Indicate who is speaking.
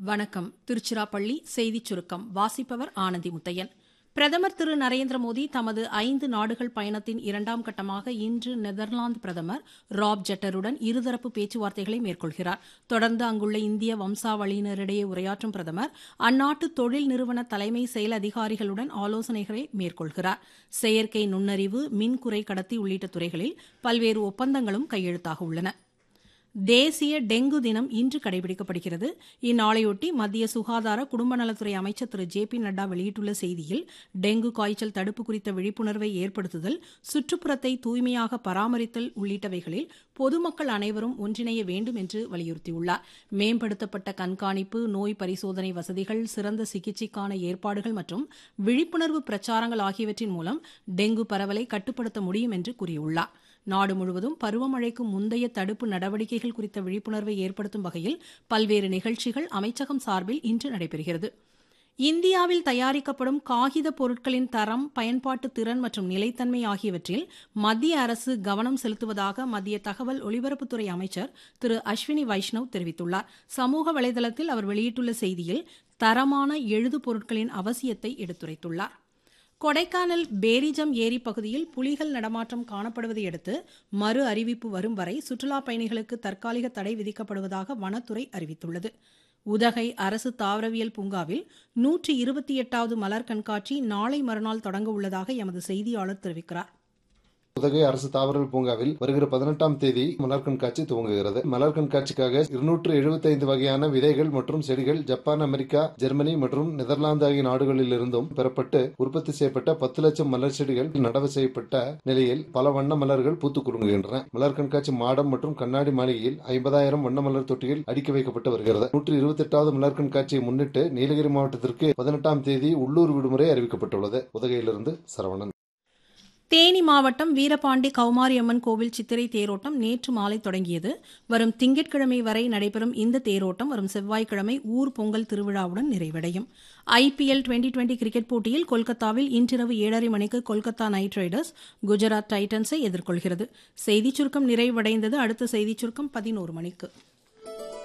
Speaker 1: வணக்கம் திருச்சிராப்பள்ளி செய்திச் சுருக்கம் வாசிப்பவர் ஆனந்தி முத்தையன் பிரதமர் திரு நரேந்திர மோடி தமது ஐந்து நாடுகள் பயணத்தின் இரண்டாம் கட்டமாக இன்று நெதர்லாந்து பிரதமர் ராப் ஜெட்டருடன் இருதரப்பு பேச்சுவார்த்தைகளை மேற்கொள்கிறார் தொடர்ந்து அங்குள்ள இந்திய வம்சாவளியினரிடையே உரையாற்றும் பிரதமர் அந்நாட்டு தொழில் நிறுவன தலைமை செயல் அதிகாரிகளுடன் ஆலோசனைகளை மேற்கொள்கிறார் செயற்கை நுண்ணறிவு மின் குறை கடத்தி உள்ளிட்ட துறைகளில் பல்வேறு ஒப்பந்தங்களும் கையெழுத்தாக உள்ளன தேசிய டெங்கு தினம் இன்று கடைபிடிக்கப்படுகிறது இந்நாளையொட்டி மத்திய சுகாதார குடும்ப நலத்துறை அமைச்சர் திரு ஜே பி நட்டா வெளியிட்டுள்ள செய்தியில் டெங்கு காய்ச்சல் தடுப்பு குறித்த விழிப்புணர்வை ஏற்படுத்துதல் சுற்றுப்புறத்தை தூய்மையாக பராமரித்தல் உள்ளிட்டவைகளில் பொதுமக்கள் அனைவரும் ஒன்றிணைய வேண்டும் என்று வலியுறுத்தியுள்ளார் மேம்படுத்தப்பட்ட கண்காணிப்பு நோய் பரிசோதனை வசதிகள் சிறந்த சிகிச்சைக்கான ஏற்பாடுகள் மற்றும் விழிப்புணர்வு பிரச்சாரங்கள் ஆகியவற்றின் மூலம் டெங்கு பரவலை கட்டுப்படுத்த முடியும் என்று கூறியுள்ளார் நாடு முழுவதும் பருவமழைக்கு முந்தைய தடுப்பு நடவடிக்கைகள் குறித்த விழிப்புணர்வை ஏற்படுத்தும் வகையில் பல்வேறு நிகழ்ச்சிகள் அமைச்சகம் சார்பில் இன்று நடைபெறுகிறது இந்தியாவில் தயாரிக்கப்படும் காகித பொருட்களின் தரம் பயன்பாட்டு திறன் மற்றும் நிலைத்தன்மை ஆகியவற்றில் மத்திய அரசு கவனம் செலுத்துவதாக மத்திய தகவல் ஒலிபரப்புத்துறை அமைச்சர் திரு அஸ்வினி வைஷ்ணவ் தெரிவித்துள்ளார் சமூக வலைதளத்தில் அவர் வெளியிட்டுள்ள செய்தியில் தரமான எழுது பொருட்களின் அவசியத்தை எடுத்துரைத்துள்ளார் கொடைக்கானல் பேரிஜம் ஏரி பகுதியில் புலிகள் நடமாட்டம் காணப்படுவதை அடுத்து மறு அறிவிப்பு வரும் வரை சுற்றுலாப் பயணிகளுக்கு தற்காலிக தடை விதிக்கப்படுவதாக வனத்துறை அறிவித்துள்ளது உதகை அரசு தாவரவியல் பூங்காவில் நூற்றி இருபத்தி எட்டாவது மலர் கண்காட்சி நாளை மறுநாள் தொடங்க உள்ளதாக எமது செய்தியாளர் தெரிவிக்கிறார்
Speaker 2: உதகை அரசு தாவரல் பூங்காவில் வருகிற பதினெட்டாம் தேதி மலர் கண்காட்சி துவங்குகிறது மலர் கண்காட்சிக்காக இருநூற்று எழுபத்தி ஐந்து வகையான விதைகள் மற்றும் செடிகள் ஜப்பான் அமெரிக்கா ஜெர்மனி மற்றும் நெதர்லாந்து ஆகிய நாடுகளில் இருந்தும் பெறப்பட்டு உற்பத்தி செய்யப்பட்ட பத்து லட்சம் மலர் செடிகள் நடவு செய்யப்பட்ட நிலையில் பல வண்ண மலர்கள் பூத்துக் குலுங்குகின்றன மலர் கண்காட்சி மாடம் மற்றும் கண்ணாடி மாளிகையில் ஐம்பதாயிரம் வண்ண மலர் தொட்டிகள் அடுக்கி வைக்கப்பட்டு வருகிறது நூற்றி இருபத்தி எட்டாவது மலர் கண்காட்சியை முன்னிட்டு நீலகிரி மாவட்டத்திற்கு பதினெட்டாம் தேதி உள்ளூர் விடுமுறை அறிவிக்கப்பட்டுள்ளது உதகையிலிருந்து சரவணன்
Speaker 1: தேனி மாவட்டம் வீரபாண்டி கௌமாரியம்மன் கோவில் சித்திரை தேரோட்டம் நேற்று மாலை தொடங்கியது வரும் திங்கட்கிழமை வரை நடைபெறும் இந்த தேரோட்டம் வரும் செவ்வாய்க்கிழமை ஊர் பொங்கல் திருவிழாவுடன் நிறைவடையும் ஐபிஎல் டுவெண்டி டுவெண்டி கிரிக்கெட் போட்டியில் கொல்கத்தாவில் இன்றிரவு ஏழரை மணிக்கு கொல்கத்தா நைட் ரைடர்ஸ் குஜராத் டைட்டன்ஸை எதிர்கொள்கிறது செய்திச் சுருக்கம் நிறைவடைந்தது அடுத்த செய்திச் சுருக்கம் பதினோரு மணிக்கு